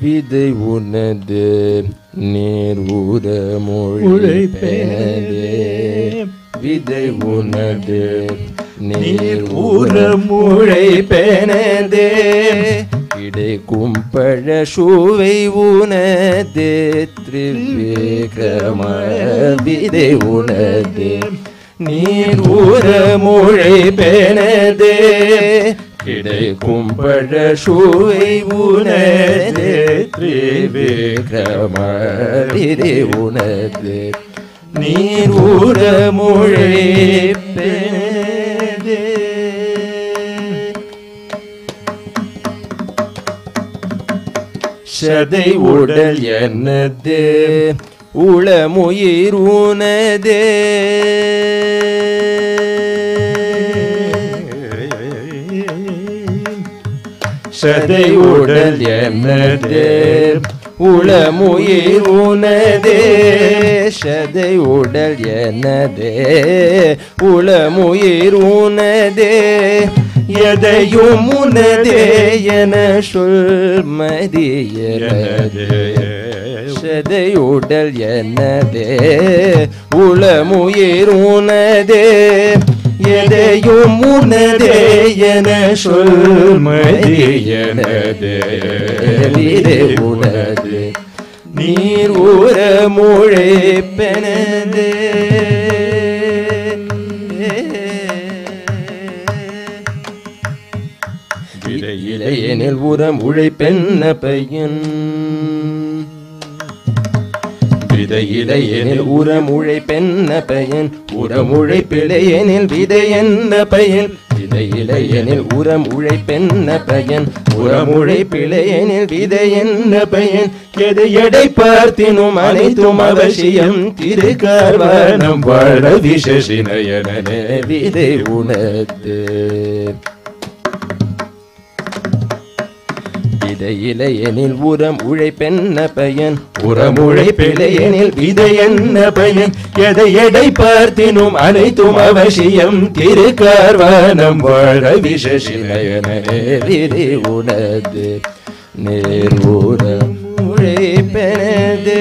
விதை உனது நீர் ஊர மொழி உழைப்பேனதே. விதை உனது நீர் நீர் ஊர ஊர மொழி பெனதே கிடைக்கும் பழ சுவை உனது திரிவிக்ரம விதை உனது நீர் ஊர மொழி பெனதே கிடைக்கும் பழ சுவை உனது திரிவிக்ரம விதை உனது நீர் ஊர மொழி பெனதே சதை உடல் என்னது உளமுயிர் உனதே சதை உடல் என்னது உளமுயிர் உனதே சதை உடல் என்னதே உளமுயிர் உனதே எதையும் உனதே என சொல் மதியனதே சதை உடல் என்னதே உளமுயிர் உனதே எதையும் உனதே என சொல் மதியனதே விதே உனது நீர் ஊர மொழி பெனதே விதையிலையெனில் உரம் உழைப்பென்ன பையன் விதையிலையெனில் உரம் உழைப்பென்ன பயன் உரம் உழைப்பிலையெனில் விதை என்ன பயன் விதையிலையெனில் உரம் உழைப்பென்ன பயன் உரம் உழைப்பிலையெனில் விதை என்ன பயன் எது எடை பார்த்தினும் அனைத்தும் அவசியம் திருக்கார்வனம் வாழ விசேஷினயனே விதை உணர்த்து விதையிலையெனில் உரம் உழைப்பென்ன பயன் உரம் உழைப்பிலையெனில் விதை என்ன பயன் எதை எடை பார்த்தினும் அனைத்தும் அவசியம் திருக்கார்வனம் வாழ விசேஷினயனே விதை உனது நேர் உரம் உழைப்பெனது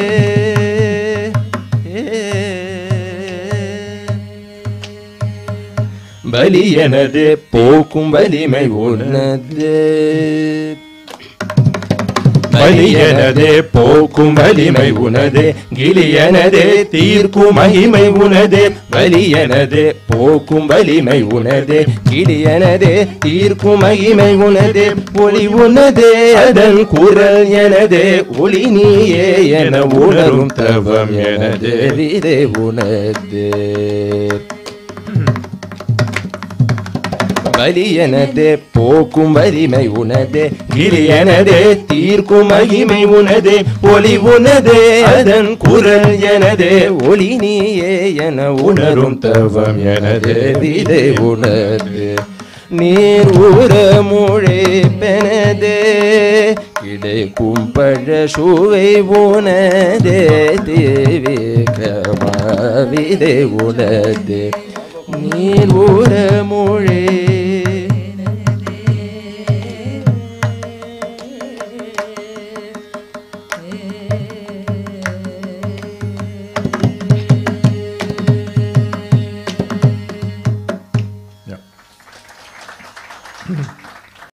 பலி எனது போக்கும் வலிமை உனது பலியனதே போக்கும் வலிமை உனதே கிளியனதே தீர்க்கும் மகிமை உனதே பலியனதே போக்கும் வலிமை உனதே கிளியனதே தீர்க்கும் மகிமை உனதே ஒளி உனதே அதன் குரல் எனதே ஒளி நீயே என உணரும் தவம் எனதே விதே உனதே வலியனதே போக்கும் வலிமை உனதே கிரியனதே தீர்க்கும் மகிமை உனதே ஒளி உனதே அதன் குரல் எனதே ஒளி நீயே என உணரும் தவம் எனதே விதை உனது நீர் ஊர மொழி பெனதே கிடைக்கும் பழ சுவை உனதே தேவி விதை உனது நீர் ஊர மொழி Ja.